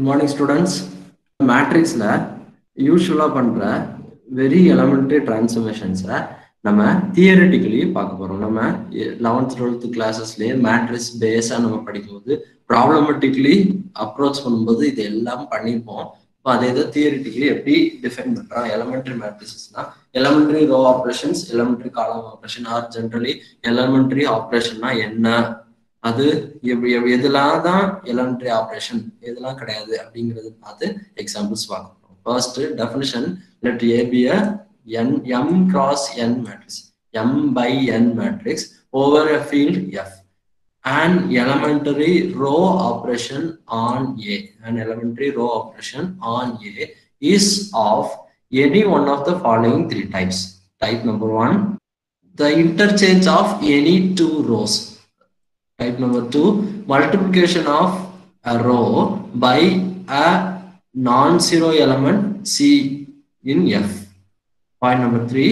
Morning students மேட்ரிக்ஸில் யூஸ்வலாக பண்ணுற வெரி எலமெண்ட்ரி டிரான்ஸ்ஃபர்மேஷன்ஸை நம்ம தியரிட்டிக்கலி பார்க்க போகிறோம் நம்ம லெவன்த் டுவெல்த் கிளாஸஸ்லேயே மேட்ரிக்ஸ் பேஸாக நம்ம படிக்கும்போது ப்ராப்ளமெட்டிக்கலி அப்ரோச் பண்ணும்போது இது எல்லாம் பண்ணியிருப்போம் இப்போ அதே இதை தியரிட்டிக்கலி எப்படி டிஃபைன் பண்ணுறோம் எலமெண்ட்ரி மேட்ரிசஸ்னா elementary row operations elementary column operation are generally elementary ஆப்ரேஷன்னா என்ன அது எதெல்லாம் தான் எலமெண்ட்ரி ஆப்ரேஷன் எதெல்லாம் கிடையாது அப்படிங்கறது பார்த்து எக்ஸாம்பிள்ஸ் பார்க்க போறோம் first definition let A be an m cross n matrix m by n matrix over a field F an elementary row operation on A, an elementary row operation on A is of any one of the following three types. Type number one, the interchange of any two rows. Type number two, multiplication of a row by a non-zero element C in F. Point number three,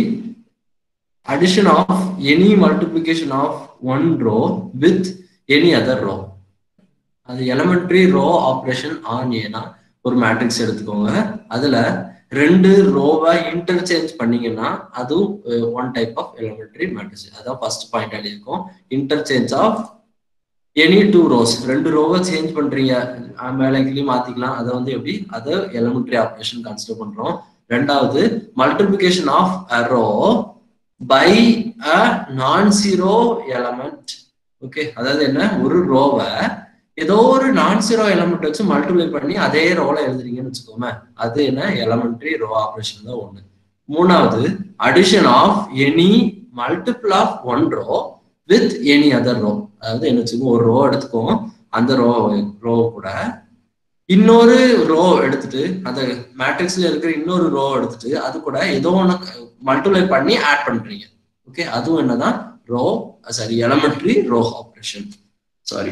addition of any multiplication of one row with any other row. அது elementary row operation on ஏனா ஒரு matrix எடுத்துக்கோங்க அதுல ரெண்டு ரோவை interchange பண்ணீங்கன்னா அதுவும் one type of elementary matrix அதான் ஃபர்ஸ்ட் பாயிண்ட் எழுதியிருக்கோம் interchange of any two rows ரெண்டு ரோவை சேஞ்ச் பண்றீங்க மேலே கீழே மாத்திக்கலாம் அதை வந்து எப்படி அதை எலமெண்ட்ரி ஆப்ரேஷன் கன்சிடர் பண்றோம் ரெண்டாவது multiplication of a row by a non zero element okay அதாவது என்ன ஒரு ரோவை ஏதோ ஒரு நான் ஜீரோ எலமெண்ட் வச்சு மல்டிப்ளை பண்ணி அதே ரோல எழுதுறீங்கன்னு வச்சுக்கோங்க அது என்ன எலமெண்ட்ரி ரோ ஆப்ரேஷன் தான் ஒண்ணு மூணாவது addition of any multiple of one row with any other row அதாவது என்ன வச்சுக்கோங்க ஒரு ரோ எடுத்துக்கோம் அந்த ரோ ரோ கூட இன்னொரு ரோ எடுத்துட்டு அந்த மேட்ரிக்ஸ்ல இருக்கிற இன்னொரு ரோ எடுத்துட்டு அது கூட ஏதோ ஒன்று மல்டிப்ளை பண்ணி ஆட் பண்றீங்க ஓகே அதுவும் என்னதான் row sorry elementary row operation sorry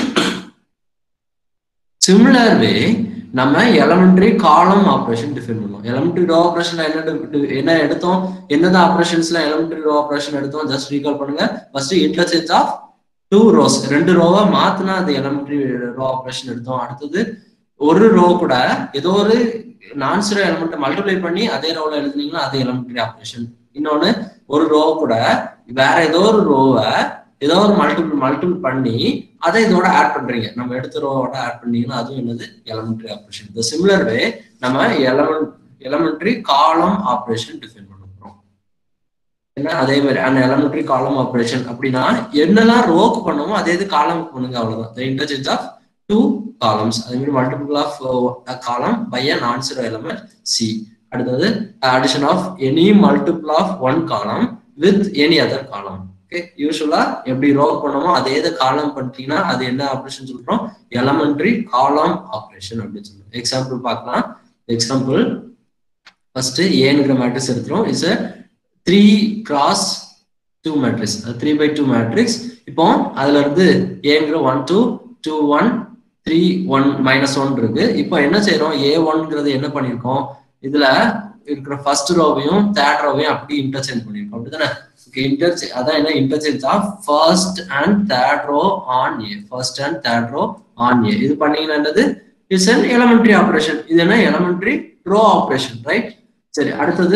similar way நம்ம எலமெண்ட்ரி காலம் ஆப்ரேஷன் டிஃபைன் பண்ணுவோம் எலமெண்ட்ரி ரோ ஆப்ரேஷன் என்ன என்ன எடுத்தோம் என்னதான் ஆப்ரேஷன்ஸ்ல எலமெண்ட்ரி ரோ ஆப்ரேஷன் எடுத்தோம் ஜஸ்ட் ரீகால் பண்ணுங்க first interchange of two rows ரெண்டு ரோவை மாத்தினா அது எலமெண்ட்ரி ரோ ஆப்ரேஷன் எடுத்தோம் அடுத்தது ஒரு ரோ கூட ஏதோ ஒரு நான் ஜீரோ எலமெண்ட் மல்டிப்ளை பண்ணி அதே ரோல எழுதுனீங்கன்னா அது எலமெண்ட்ரி ஆப்ரேஷன் இன்னொன்னு ஒரு ரோ கூட வேற ஏதோ ஒரு ரோவை ஏதோ ஒரு மல்டிபிள் மல்டிபிள் பண்ணி அதை இதோட ஆட் பண்றீங்க நம்ம எடுத்த ரோவோட ஆட் பண்ணீங்கன்னா அதுவும் என்னது எலமெண்ட்ரி ஆப்ரேஷன் இந்த சிமிலர் வே நம்ம element elementary column operation define பண்ண போறோம் என்ன அதே மாதிரி அந்த எலமெண்ட்ரி காலம் ஆப்ரேஷன் அப்படின்னா என்னெல்லாம் ரோக்கு பண்ணுமோ அதே இது காலமுக்கு பண்ணுங்க அவ்வளவுதான் இன்டர்சேஞ்ச் ஆஃப் டூ காலம்ஸ் அதே மாதிரி multiple of column by a non zero element C அடுத்தது addition of any multiple of one column with any other column okay யூஸ்வலா எப்படி ரோ பண்ணோமோ அதே இதை காலம் பண்ணிட்டீங்கன்னா அது என்ன ஆப்ரேஷன் சொல்றோம் எலமெண்ட்ரி காலம் ஆப்ரேஷன் அப்படின்னு சொல்றோம் எக்ஸாம்பிள் பார்க்கலாம் எக்ஸாம்பிள் ஃபர்ஸ்ட் ஏங்கிற மேட்ரிக்ஸ் எடுத்துரும் is three cross two matrix three by two matrix இப்போ அதுல இருந்து ஏங்கிற one two two one three one minus one இருக்கு இப்போ என்ன செய்யறோம் ஏ ஒன்ங்கிறது என்ன பண்ணிருக்கோம் இதுல இருக்கிற ஃபர்ஸ்ட் ரோவையும் தேர்ட் ரோவையும் அப்படி இன்டர்சேஞ்ச் பண்ணிருக்கோம் அப்படிதானே இன்டர்சே அதான் என்ன interchange of first and third row on A first and third row on A இது பண்ணீங்கன்னா என்னது இட்ஸ் அன் எலமெண்ட்ரி ஆப்ரேஷன் இது என்ன எலமெண்ட்ரி ரோ ஆப்ரேஷன் ரைட் சரி அடுத்தது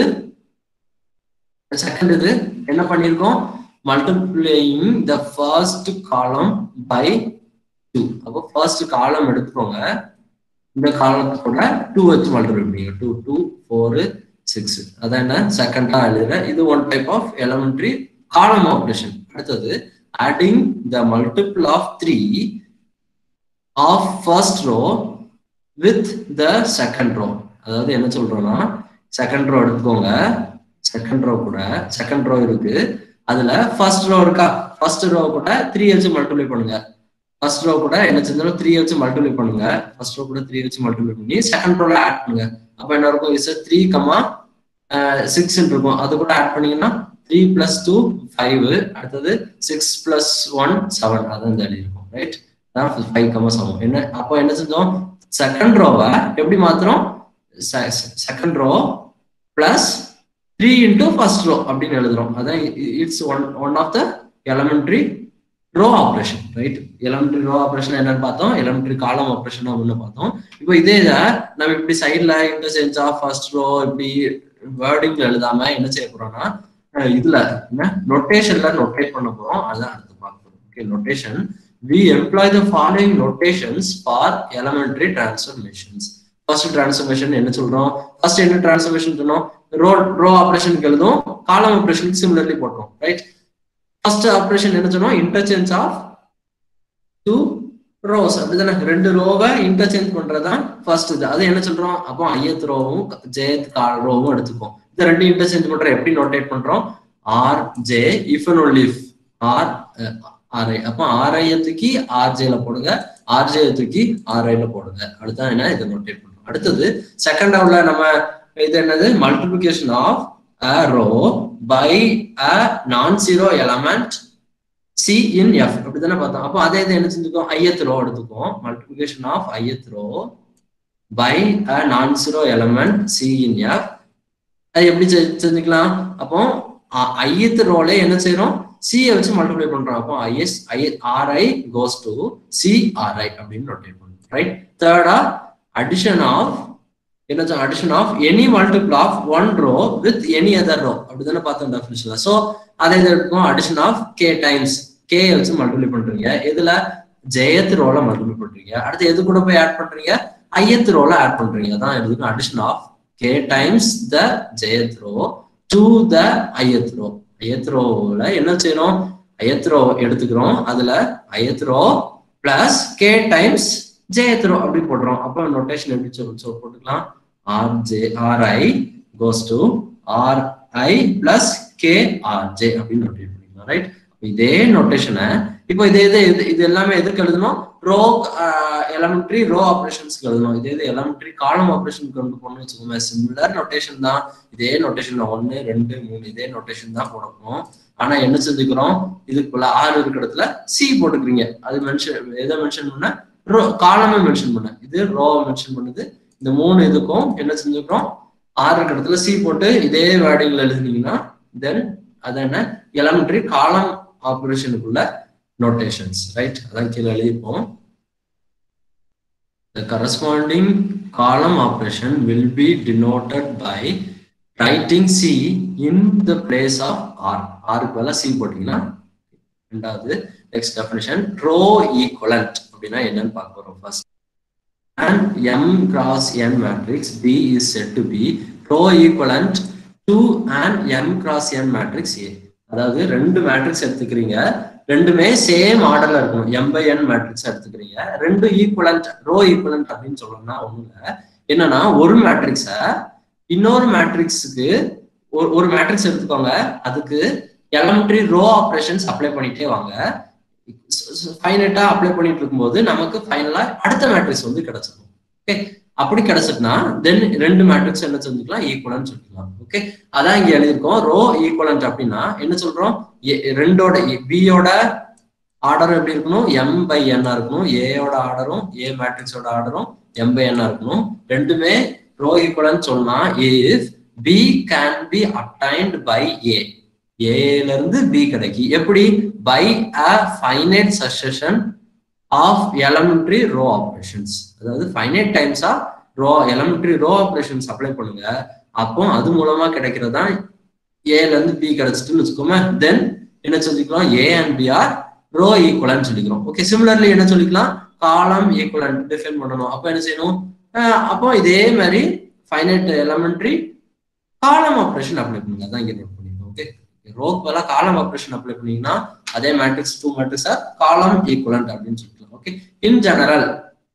செகண்ட் இது என்ன பண்ணிருக்கோம் multiplying the first column by two அப்போ ஃபர்ஸ்ட் காலம் எடுத்துக்கோங்க இந்த காலத்தோட டூ வச்சு மல்டிபிள் பண்ணீங்க டூ டூ ஃபோரு சிக்ஸ் அதான் என்ன செகண்டா எழுதுறேன் இது one type of elementary column operation அடுத்தது adding the multiple of three of first row with the second row அதாவது என்ன சொல்றோம்னா செகண்ட் ரோ எடுத்துக்கோங்க செகண்ட் ரோ கூட செகண்ட் ரோ இருக்கு அதுல ஃபர்ஸ்ட் ரோ இருக்கா ஃபர்ஸ்ட் ரோ கூட த்ரீ வச்சு மல்டிப்ளை பண்ணுங்க ஃபர்ஸ்ட் ரோ கூட என்ன செஞ்சாலும் த்ரீ வச்சு மல்டிப்ளை பண்ணுங்க ஃபர்ஸ்ட் ரோ கூட த்ரீ வச்சு மல்டிப்ளை பண்ணி செகண்ட் ரோல ஆட் பண்ணுங்க அப்ப என்ன இருக்கும் இஸ் த்ரீ கமா சிக்ஸ் இருக்கும் அது கூட ஆட் பண்ணீங்கன்னா த்ரீ பிளஸ் டூ ஃபைவ் அடுத்தது சிக்ஸ் பிளஸ் ஒன் செவன் அதான் இந்த எழுதி இருக்கும் ரைட் அதான் ஃபைவ் கமா செவன் என்ன அப்போ என்ன செஞ்சோம் செகண்ட் ரோவை எப்படி மாத்திரம் second row plus three into first row அப்படின்னு எழுதுறோம் அதான் it's one one of the elementary row operation right elementary row operation என்னன்னு பார்த்தோம் எலமெண்ட்ரி காலம் ஆப்ரேஷன் ஒண்ணு பார்த்தோம் இப்போ இதே இதை நம்ம இப்படி சைட்ல இன்டர்சேஞ்ச் ஆஃப் ஃபர்ஸ்ட் ரோ இப்படி வேர்டிங்ல எழுதாம என்ன செய்ய போறோம்னா அஹ் இதுல என்ன நொட்டேஷன்ல நொட்டேட் பண்ண போறோம் அதான் அடுத்து பார்க்க போறோம் okay notation we employ the following notations for elementary transformations first transformation என்ன சொல்றோம் ஃபர்ஸ்ட் என்ன டிரான்ஸ்ஃபர்மேஷன் சொன்னோம் ரோ ரோ ஆபரேஷனுக்கு எழுதும் காலம் ஆபரேஷனுக்கு சிமிலர்லி போட்டோம் ரைட் ஃபர்ஸ்ட் ஆபரேஷன் என்ன சொன்னோம் இன்டர்சேஞ்ச் ஆஃப் டூ ரோஸ் அப்படிதானே ரெண்டு ரோவை இன்டர்சேஞ்ச் பண்றதுதான் ஃபர்ஸ்ட் இது அது என்ன சொல்றோம் அப்போ ஐயத் ரோவும் ஜெயத் ரோவும் எடுத்துப்போம் இந்த ரெண்டு இன்டர்சேஞ்ச் பண்றோம் எப்படி நோட்டேட் பண்றோம் R J if and only if R R I அப்போ ஆர்ஐய தூக்கி ஆர்ஜேல போடுங்க ஆர்ஜேய தூக்கி ஆர்ஐல போடுங்க அடுத்தது என்ன இதை நோட்டேட் பண்றோம் அடுத்தது செகண்ட் உள்ள நம்ம இது என்னது multiplication of a row by a non-zero element c in f அப்படிதானே பார்த்தோம் அப்போ அதே இது என்ன செஞ்சுக்கோம் ஐயத் ரோ எடுத்துக்கோம் multiplication of ith row by a non-zero element c in f அது எப்படி செ- செஞ்சுக்கலாம் அப்போ ஐயத் ரோல என்ன செய்யறோம் சி வச்சு மல்டிப்ளை பண்றோம் அப்போ is I R I goes to C R I அப்படின்னு ரொட்டேட் பண்றோம் ரைட் தேர்டா அடிஷன் ஆஃப் என்ன addition of any multiple of one row with any other row அப்படிதானே பார்த்தோம் டெஃபினிஷன்ல சோ அதை இது இருக்கும் addition of K times K வச்சு மல்டிப்ளை பண்றீங்க இதுல ஜெயத் ரோல மல்டிப்ளை பண்றீங்க அடுத்து எது கூட போய் ஆட் பண்றீங்க ஐயத் ரோல ஆட் பண்றீங்க அதான் எழுதுக்கும் addition of K times the jth row to the ith row ith ரோல என்ன செய்யணும் ஐயத் ரோ எடுத்துக்கிறோம் அதுல ith row plus K times jth row அப்படி போடுறோம் அப்போ நோட்டேஷன் எப்படி சொல் சொல் போட்டுக்கலாம் R J R I goes to R I plus K R J அப்படின்னு நோட்டேட் பண்ணிக்கலாம் ரைட் இதே நோட்டேஷனை இப்போ இதே இது இது இது எல்லாமே எதுக்கு எழுதணும் ரோ எலமெண்ட்ரி ரோ ஆப்ரேஷன்ஸ்க்கு எழுதணும் இதே இது எலமெண்ட்ரி காலம் ஆப்ரேஷனுக்கு கொண்டு போகணும்னு வச்சுக்கோங்க சிமிலர் நோட்டேஷன் தான் இதே நோட்டேஷன் ஒன்னு ரெண்டு மூணு இதே நோட்டேஷன் தான் போடணும் ஆனா என்ன செஞ்சுக்கிறோம் இதுக்குள்ள ஆறு இருக்கிற இடத்துல சி போட்டுக்கிறீங்க அது மென்ஷன் எதை மென்ஷன் பண்ண ரோ காலமே மென்ஷன் பண்ண இது ரோ மென்ஷன் பண்ணுது இந்த மூணு இதுக்கும் என்ன செஞ்சுக்கிறோம் ஆறு இருக்கிற இடத்துல சி போட்டு இதே வேர்டிங்ல எழுதுனீங்கன்னா தென் அது என்ன எலமெண்ட்ரி காலம் ஆப்ரேஷனுக்குள்ள நோட்டேஷன்ஸ் ரைட் அதான் கீழே எழுதிப்போம் The corresponding column operation will be denoted by writing C in the place of R. R க்கு பதிலா C போட்டீங்கன்னா ரெண்டாவது நெக்ஸ்ட் டெஃபினிஷன் ரோ ஈக்குவலண்ட் அப்படின்னா என்னன்னு பார்க்க போறோம் first and M cross N matrix B is said to be row equivalent to an M cross N matrix A. அதாவது ரெண்டு மேட்ரிக்ஸ் எடுத்துக்கிறீங்க ரெண்டுமே சேம் ஆர்டர்ல இருக்கணும் எம் பை என் மேட்ரிக்ஸ் எடுத்துக்கிறீங்க ரெண்டு ஈக்குவலண்ட் ரோ ஈக்குவலண்ட் அப்படின்னு சொல்லணும்னா ஒண்ணும் இல்ல என்னன்னா ஒரு மேட்ரிக்ஸ இன்னொரு மேட்ரிக்ஸுக்கு ஒரு ஒரு மேட்ரிக்ஸ் எடுத்துக்கோங்க அதுக்கு எலமெண்ட்ரி ரோ ஆப்ரேஷன்ஸ் அப்ளை பண்ணிட்டே வாங்க ஃபைனட்டா அப்ளை பண்ணிட்டு இருக்கும்போது நமக்கு ஃபைனலா அடுத்த மேட்ரிக்ஸ் வந்து கிடைச்சிடும் ஓகே அப்படி கிடைச்சிட்டுனா தென் ரெண்டு மேட்ரிக்ஸ் என்ன செஞ்சுக்கலாம் ஈக்குவலன்ட் சொல்லிக்கலாம் ஓகே அதான் இங்க எழுதியிருக்கோம் ரோ ஈக்குவலன்ட் அப்படின்னா என்ன சொல்றோம் எ- ரெண்டோட பியோட ஆர்டர் எப்படி இருக்கணும் எம் பை என்னா இருக்கணும் ஏயோட ஆர்டரும் ஏ மேட்ரிக்ஸோட ஆர்டரும் எம் பை என்னா இருக்கணும் ரெண்டுமே ரோ ஈக்குவலன்ட் சொன்னா if B can be obtained by A ஏல இருந்து பி கிடைக்கி எப்படி by a finite succession of elementary row operations அதாவது ஃபைனைட் டைம்ஸா row elementary row operations apply பண்ணுங்க அப்போ அது மூலமா கிடைக்கிறது தான் ஏல இருந்து பி கிடைச்சிட்டுன்னு வச்சுக்கோமே தென் என்ன சொல்லிக்கலாம் A and B are row equivalent சொல்லிக்கிறோம் ஓகே சிமிலர்லி என்ன சொல்லிக்கலாம் காலம் ஈக்குவலன்ட் டிஃபைன் பண்ணணும் அப்போ என்ன செய்யணும் அஹ் அப்போ இதே மாதிரி finite elementary column operation apply பண்ணுங்க அதான் இங்க நோட் பண்ணிக்கணும் ஓகே ரோக்கு பதிலா காலம் ஆப்ரேஷன் அப்ளை பண்ணீங்கன்னா அதே matrix two matrix are column equivalent அப்படின்னு சொல்லிக்கலாம் okay in general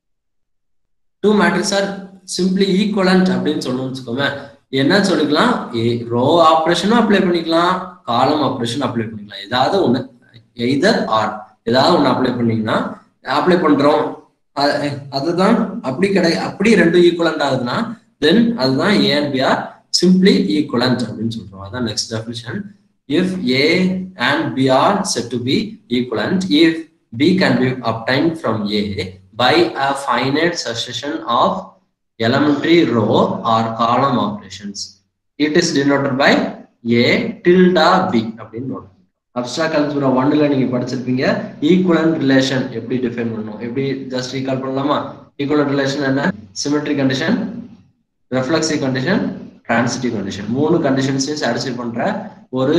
two matrix are simply equivalent அப்படின்னு சொல்லணும்னு வச்சுக்கோங்க என்ன சொல்லிக்கலாம் ரோ ஆப்ரேஷனும் அப்ளை பண்ணிக்கலாம் காலம் ஆப்ரேஷன் அப்ளை பண்ணிக்கலாம் ஏதாவது ஒண்ணு எய்தர் ஆர் ஏதாவது ஒண்ணு அப்ளை பண்ணீங்கன்னா அப்ளை பண்றோம் அ- அதுதான் அப்படி கிடை அப்படி ரெண்டு ஈக்குவலண்ட் ஆகுதுன்னா தென் அதுதான் A and B are simply equivalent அப்படின்னு சொல்றோம் அதான் next definition if A and B are set to be equivalent if B can be obtained from A by a finite succession of elementary row or column operations. It is denoted by A tilde B அப்படின்னு note. Abstract algebra ஒன்னுல நீங்க படிச்சிருப்பீங்க equivalent relation எப்படி define பண்ணணும் எப்படி just recall பண்ணலாமா equivalent relation என்ன symmetry condition reflexive condition transitive condition மூணு கண்டிஷன்ஸையும் சாட்டிஸ்ஃபை பண்ற ஒரு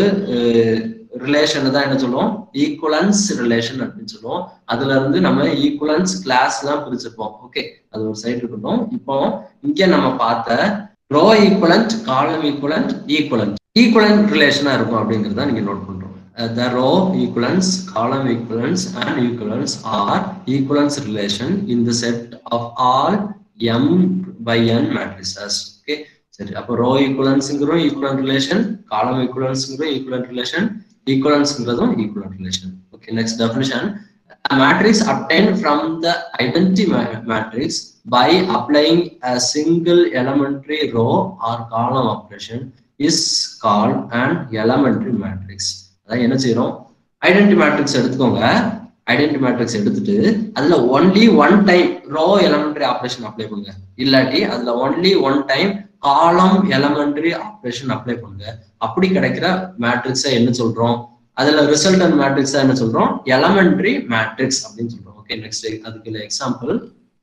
ரிலேஷன் தான் என்ன சொல்லுவோம் ஈக்குவலன்ஸ் ரிலேஷன் அப்படின்னு சொல்லுவோம் அதுல இருந்து நம்ம ஈக்குவலன்ஸ் கிளாஸ் எல்லாம் பிரிச்சிருப்போம் ஓகே அது ஒரு சைடு இருக்கட்டும் இப்போ இங்க நம்ம பார்த்த row equivalent column equivalent equivalent equivalent ரிலேஷனா இருக்கும் அப்படிங்கறத நீங்க நோட் பண்றோம் the row equivalence column equivalence and equivalence are equivalence relation in the set of all m by n matrices okay சரி அப்போ ரோ ஈக்குவலன்ஸ்ங்கிறோம் ஈக்குவலன்ட் ரிலேஷன் காலம் ஈக்குவலன்ஸ்ங்கிறோம் equivalent relation ஈக்குவலன்ஸ்ங்கிறதும் equivalent relation okay next definition A matrix obtained from the identity ma matrix by applying a single elementary row or column operation is called an elementary matrix. அதான் என்ன செய்யறோம் identity matrix எடுத்துக்கோங்க identity matrix எடுத்துட்டு அதுல only one time row elementary operation apply பண்ணுங்க இல்லாட்டி அதுல only one time column elementary operation apply பண்ணுங்க அப்படி கிடைக்கிற மேட்ரிக்ஸை என்ன சொல்றோம் அதுல ரிசல்டன் மேட்ரிக்ஸ் என்ன சொல்றோம் எலமெண்டரி மேட்ரிக்ஸ் அப்படின்னு சொல்றோம் ஓகே நெக்ஸ்ட் அதுக்கு example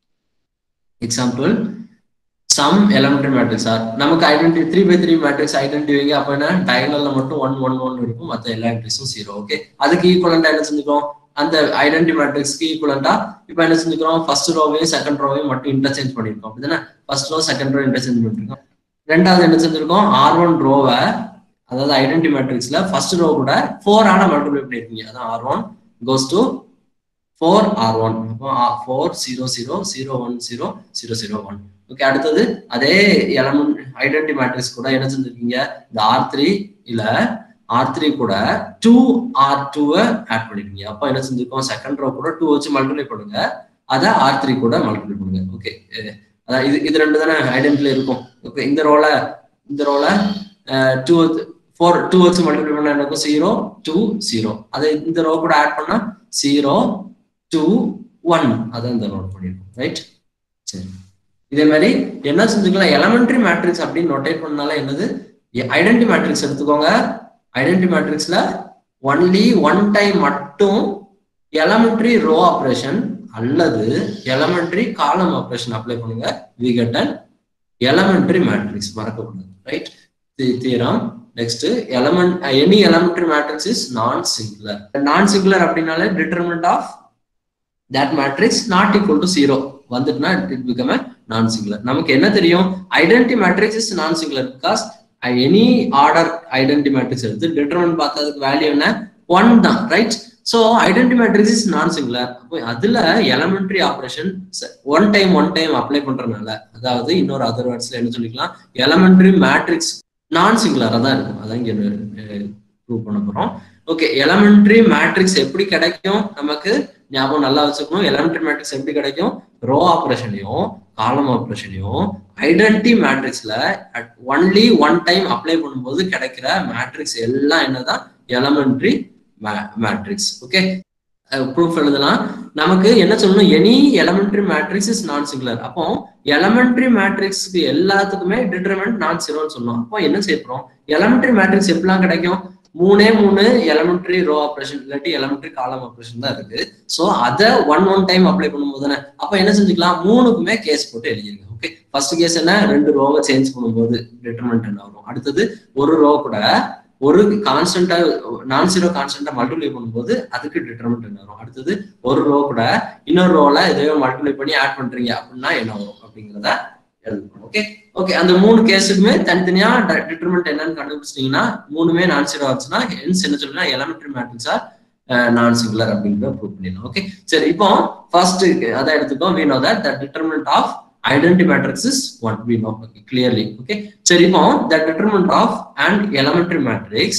example some elementary matrix are நமக்கு identity three by three matrix identity வைங்க அப்ப என்ன டயகனல்ல மட்டும் ஒன் ஒன் ஒன் இருக்கும் மற்ற எல்லா என்ட்ரிஸும் ஜீரோ ஓகே அதுக்கு ஈக்குவலண்டா என்ன செஞ்சுக்கோம் அந்த ஐடென்டி மேட்ரிக்ஸ்க்கு ஈக்குவலண்டா இப்போ என்ன செஞ்சுக்கிறோம் ஃபர்ஸ்ட் ரோவையும் செகண்ட் ரோவையும் மட்டும் இன்டர்சேஞ்ச் பண்ணிருக்கோம் அப்படிதானே first row second row interchange பண்ணிருக்கோம் ரெண்டாவது என்ன செஞ்சிருக்கோம் ஆர் ஒன் ரோவை அதாவது ஐடென்டி மேட்ரிக்ஸ்ல ஃபர்ஸ்ட் ரோ கூட ஃபோர் ஆன மல்டிப்ளை பண்ணிருக்கீங்க அதான் R one goes to four R one அப்போ four zero zero zero one zero zero zero one okay அடுத்தது அதே எலமெண்ட் ஐடென்டி மேட்ரிக்ஸ் கூட என்ன செஞ்சிருக்கீங்க இந்த ஆர் த்ரீ இல்ல ஆர் த்ரீ கூட டூ ஆர் டூவை ஆட் பண்ணிருக்கீங்க அப்போ என்ன செஞ்சிருக்கோம் செகண்ட் ரோ கூட டூ வச்சு மல்டிப்ளை பண்ணுங்க அதை ஆர் த்ரீ கூட மல்டிப்ளை பண்ணுங்க ஓகே அதான் இது இது ரெண்டு தானே ஐடென்டில இருக்கும் ஓகே இந்த ரோல இந்த ரோல டூ ஃபோர் டூ வச்சு மல்டிப்ளை பண்ணா என்ன இருக்கும் ஜீரோ டூ ஜீரோ அதை இந்த ரோ கூட ஆட் பண்ணா ஜீரோ டூ ஒன் அதை இந்த நோட் பண்ணிருக்கோம் ரைட் சரி இதே மாதிரி என்ன செஞ்சுக்கலாம் எலமெண்டரி மேட்ரிக்ஸ் அப்படின்னு நோட்டேட் பண்ணால என்னது ஐடென்டி மேட்ரிக்ஸ் எடுத்துக்கோங்க ஐடென்டி மேட்ரிக்ஸ்ல ஒன்லி ஒன் டைம் மட்டும் எலமெண்டரி ரோ ஆப்ரேஷன் அல்லது எலமெண்டரி காலம் ஆப்ரேஷன் அப்ளை பண்ணுங்க we get an elementary matrix மறக்கக்கூடாது right theorem next element any elementary matrix is non singular non singular அப்படின்னாலே determinant of that matrix not equal to zero வந்துட்டுனா it become non singular நமக்கு என்ன தெரியும் identity matrix is non singular because any order identity matrix எடுத்து determinant பார்த்ததுக்கு value என்ன one தான் right so identity matrix is non singular அப்போ அதுல elementary operation one time one time apply பண்றதுனால அதாவது இன்னொரு அதர் வேர்ட்ஸ்ல என்ன சொல்லிக்கலாம் எலமெண்டரி மேட்ரிக்ஸ் நான் சிங்குலரா தான் இருக்கும் அதான் இங்க ப்ரூவ் பண்ண போறோம் ஓகே எலமெண்டரி மேட்ரிக்ஸ் எப்படி கிடைக்கும் நமக்கு ஞாபகம் நல்லா வச்சுக்கணும் எலமெண்டரி மேட்ரிக்ஸ் எப்படி கிடைக்கும் ரோ ஆப்ரேஷனையும் காலம் ஆப்ரேஷனையும் ஐடென்டி மேட்ரிக்ஸ்ல ஒன்லி ஒன் டைம் அப்ளை பண்ணும்போது கிடைக்கிற மேட்ரிக்ஸ் எல்லாம் என்னதான் எலமெண்டரி மேட்ரிக்ஸ் ஓகே ப்ரூஃப் எழுதலாம் நமக்கு என்ன சொல்லணும் any elementary matrix is non singular அப்போ எலமெண்டரி மேட்ரிக்ஸ்க்கு எல்லாத்துக்குமே டிட்டர்மெண்ட் நான் ஜீரோன்னு சொன்னோம் அப்போ என்ன செய்ய போறோம் எலமெண்டரி மேட்ரிக்ஸ் எப்படிலாம் கிடைக்கும் மூணே மூணு எலமெண்டரி ரோ ஆப்ரேஷன் இல்லாட்டி எலமெண்டரி காலம் ஆப்ரேஷன் தான் இருக்கு ஸோ அதை ஒன் ஒன் டைம் அப்ளை பண்ணும்போது தானே அப்போ என்ன செஞ்சுக்கலாம் மூணுக்குமே கேஸ் போட்டு எழுதிருங்க ஓகே ஃபர்ஸ்ட் கேஸ் என்ன ரெண்டு ரோவை சேஞ்ச் பண்ணும்போது டிட்டர்மெண்ட் என்ன வரும் அடுத்தது ஒரு ரோ கூட ஒரு கான்ஸ்டன்டா நான் ஜீரோ கான்ஸ்டன்டா மல்டிப்ளை பண்ணும்போது அதுக்கு டிட்டர்மெண்ட் என்ன வரும் அடுத்தது ஒரு ரோ கூட இன்னொரு ரோல இதே மல்டிப்ளை பண்ணி ஆட் பண்றீங்க அப்படின்னா என்ன வரும் அப்படிங்கிறத எழுதணும் ஓகே ஓகே அந்த மூணு கேஸுக்குமே தனித்தனியா டிட்டர்மெண்ட் என்னன்னு கண்டுபிடிச்சிட்டீங்கன்னா மூணுமே நான் ஜீரோ ஆச்சுன்னா ஹென்ஸ் என்ன சொல்லுன்னா எலமெண்டரி மேட்ரிக்ஸா நான் சிங்குலர் அப்படிங்கிறத ப்ரூவ் பண்ணிடலாம் ஓகே சரி இப்போ ஃபர்ஸ்ட் அதை எடுத்துக்கோ we know that the determinant of identity matrix is what we know okay, clearly okay சரி இப்போ the determinant of an elementary matrix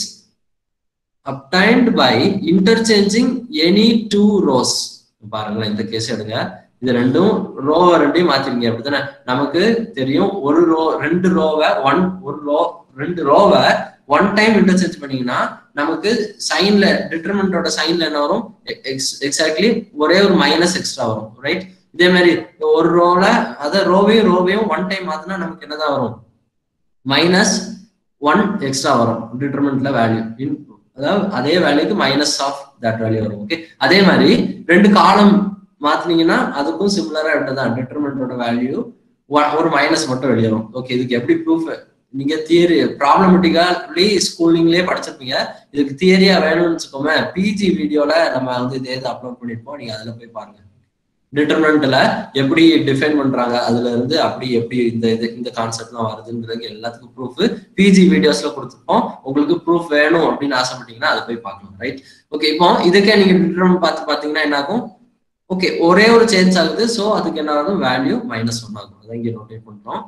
obtained by interchanging any two rows பாருங்களேன் இந்த கேஸ் எடுங்க இது ரெண்டும் ரோ ரெண்டையும் மாத்திருங்க அப்படித்தானே நமக்கு தெரியும் ஒரு ரோ ரெண்டு ரோவை ஒன் ஒரு ரோ ரெண்டு ரோவை ஒன் டைம் இன்டர்சேஞ்ச் பண்ணீங்கன்னா நமக்கு சைன்ல டிட்டர்மெண்டோட சைன்ல என்ன வரும் எக்ஸாக்ட்லி ஒரே ஒரு மைனஸ் எக்ஸ்ட்ரா வரும் ரைட் இதே மாதிரி ஒரு ரோல அத ரோவையும் ரோவையும் ஒன் டைம் மாத்தினா நமக்கு என்னதான் வரும் மைனஸ் ஒன் எக்ஸ்ட்ரா வரும் டிட்டர்மெண்ட்ல வேல்யூ அதாவது அதே வேல்யூக்கு மைனஸ் ஆஃப் தட் வேல்யூ வரும் ஓகே அதே மாதிரி ரெண்டு காலம் மாத்தினீங்கன்னா அதுக்கும் சிமிலரா தான் டிட்டர்மெண்டோட வேல்யூ ஒரு மைனஸ் மட்டும் வெளியே வரும் ஓகே இதுக்கு எப்படி ப்ரூஃப் நீங்க தியரி ப்ராப்ளமெட்டிக்காலி ஸ்கூலிங்லயே படிச்சிருப்பீங்க இதுக்கு தியரியா வேணும்னு வச்சுக்கோமே பிஜி வீடியோல நம்ம வந்து இதே இது அப்லோட் பண்ணிருப்போம் நீங்க அதுல போய் பாருங்க டிட்டர்மெண்ட்ல எப்படி டிஃபைன் பண்றாங்க அதுல இருந்து அப்படி எப்படி இந்த இது இந்த கான்செப்ட்லாம் வருதுன்றது எல்லாத்துக்கும் ப்ரூஃப் பிஜி வீடியோஸ்ல கொடுத்துருப்போம் உங்களுக்கு ப்ரூஃப் வேணும் அப்படின்னு ஆசைப்பட்டீங்கன்னா அதை போய் பார்க்கலாம் ரைட் ஓகே இப்போ இதுக்கே நீங்க டிட்டர்மெண்ட் பார்த்து பாத்தீங்கன்னா என்ன ஆகும் ஓகே ஒரே ஒரு சேஞ்ச் ஆகுது ஸோ அதுக்கு என்ன ஆகும் வேல்யூ மைனஸ் ஒன் ஆகும் அதை இங்கே நோட்டேட் பண்றோம்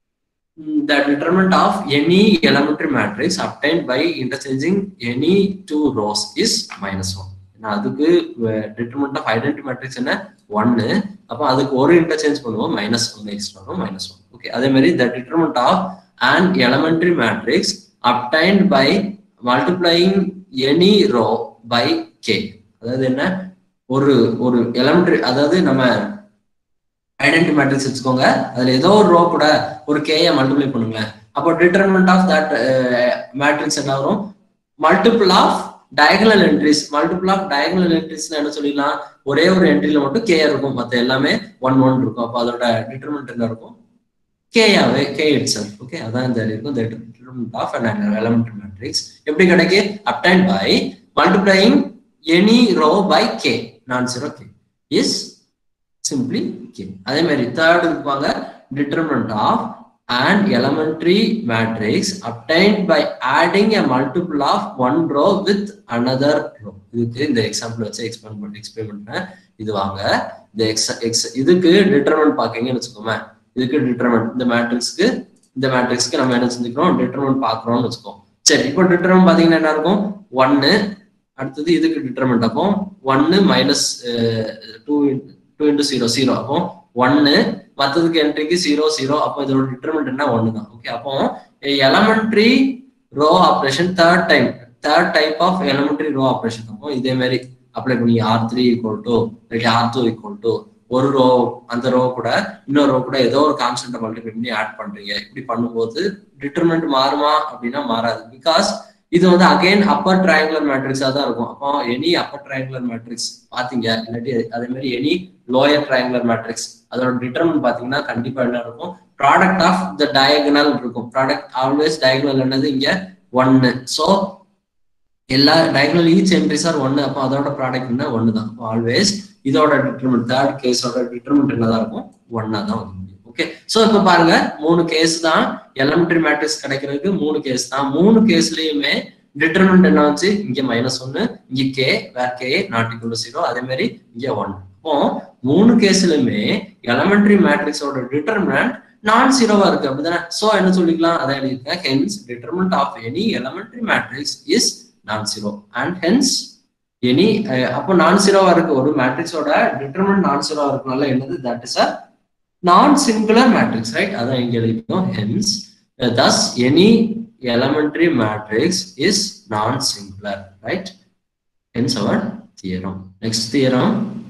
the determinant of any elementary matrix obtained by interchanging any two rows is minus one அதுக்கு டிட்டர்மெண்ட் ஆஃப் ஐடென்டி மேட்ரிக்ஸ் என்ன ஒன்னு அப்போ அதுக்கு ஒரு இன்டர்சேஞ்ச் பண்ணுவோம் மைனஸ் ஒன் எக்ஸ்ட்ரா வரும் மைனஸ் ஒன் ஓகே அதே மாதிரி the determinant of and elementary matrix obtained by multiplying any row by K அதாவது என்ன ஒரு ஒரு எலமெண்ட்ரி அதாவது நம்ம ஐடென்டி மேட்ரிக்ஸ் வச்சுக்கோங்க அதுல ஏதோ ஒரு ரோ கூட ஒரு கேயை மல்டிப்ளை பண்ணுங்களேன் அப்போ டிட்டர்மெண்ட் ஆஃப் தட் மேட்ரிக்ஸ் என்ன வரும் multiple of diagonal entries multiple of diagonal entries என்ன சொல்லிடலாம் ஒரே ஒரு என்ட்ரியில மட்டும் கே இருக்கும் மற்ற எல்லாமே ஒன் ஒன் இருக்கும் அப்போ அதோட டிட்டர்மெண்ட் என்ன இருக்கும் கேயாவே கே இட் செல்ஃப் ஓகே அதான் இந்த இருக்கும் the determinant of an elementary matrix எப்படி கிடைக்கு obtain by multiplying any row by K non zero K is simply K அதே மாதிரி தேர்ட் இருப்பாங்க determinant of an elementary matrix obtained by adding a multiple of one row with another row இதுக்கு இந்த example வச்சு explain பண்ணி explain பண்றேன் இது வாங்க இந்த எக்ஸ் எக்ஸ் இதுக்கு டிட்டர்மெண்ட் பாக்கீங்கன்னு வச்சுக்கோமே இதுக்கு டிட்டர்மெண்ட் இந்த மேட்ரிக்ஸ்க்கு இந்த மேட்ரிக்ஸ்க்கு நம்ம என்ன செஞ்சுக்கிறோம் டிட்டர்மெண்ட் பாக்குறோம்னு வச்சுக்கோம் சரி இப்போ டிட்டர்மெண்ட் பாத்தீங்கன்னா என்ன இருக்கும் ஒன்னு அடுத்தது இதுக்கு டிட்டர்மெண்ட் அப்போ ஒன்னு minus two two into zero zero அப்போ ஒன்னு மற்றதுக்கு என்ட்ரிக்கு ஜீரோ ஜீரோ அப்போ இதோட டிட்டர்மெண்ட் என்ன ஒன்று தான் ஓகே அப்போ elementary row operation third time third type of elementary row operation அப்போ இதே மாதிரி அப்ளை பண்ணி ஆர் த்ரீ ஈக்குவல் டு இல்லாட்டி ஆர் டூ ஈக்குவல் டு ஒரு ரோ அந்த ரோ கூட இன்னொரு ரோ கூட ஏதோ ஒரு கான்ஸ்டன்ட் மல்டிப்ளை பண்ணி ஆட் பண்றீங்க இப்படி பண்ணும்போது டிட்டர்மெண்ட் மாறுமா அப்படின்னா மாறாது பிகாஸ் இது வந்து அகைன் அப்பர் ட்ரையாங்குலர் மேட்ரிக்ஸா தான் இருக்கும் அப்போ எனி அப்பர் ட்ரையாங்குலர் மேட்ரிக்ஸ் பாத்தீங்க இல்லாட்டி அதே மாதிரி எனி லோயர் ட்ரையாங்குலர் மேட்ரிக்ஸ் அதோட டிட்டர்மெண்ட் பாத்தீங்கன்னா கண்டிப்பா என்ன இருக்கும் ப்ராடக்ட் ஆஃப் த டயகனல் இருக்கும் ப்ராடக்ட் ஆல்வேஸ் டயகனல் என்னது இங்க ஒன்னு ஸோ எல்லா டயகனல் ஈச் என்ட்ரிஸ் ஆர் ஒன்னு அப்போ அதோட ப்ராடக்ட் என்ன ஒன்னு தான் ஆல்வேஸ் இதோட டிட்டர்மெண்ட் தேர்ட் கேஸோட டிட்டர்மெண்ட் என்னதான் இருக்கும் ஒன்னா தான் வந்து முடியும் ஓகே ஸோ இப்போ பாருங்க மூணு கேஸ் தான் எலமெண்ட்ரி மேட்ரிக்ஸ் கிடைக்கிறதுக்கு மூணு கேஸ் தான் மூணு கேஸ்லயுமே டிட்டர்மெண்ட் என்ன வச்சு இங்க மைனஸ் ஒன்னு இங்க K where K not equal zero அதே மாதிரி இங்க ஒன் அப்போ மூணு கேஸ்லயுமே எலமெண்ட்ரி மேட்ரிக்ஸோட டிட்டர்மினன்ட் நான் ஜீரோவா இருக்கு அப்படிதானே சோ என்ன சொல்லிக்கலாம் அதான் எழுதியிருக்கேன் hence determinant of any elementary matrix is non zero and hence any அப்போ நான் ஜீரோவா இருக்கு ஒரு மேட்ரிக்ஸோட டிட்டர்மெண்ட் நான் ஜீரோவா இருக்கனால என்னது தட் இஸ் அ நான் சிங்குலர் மேட்ரிக்ஸ் ரைட் அதான் இங்க எழுதிக்கணும் hence thus any elementary matrix is non-singular, right? Hence our theorem. Next theorem.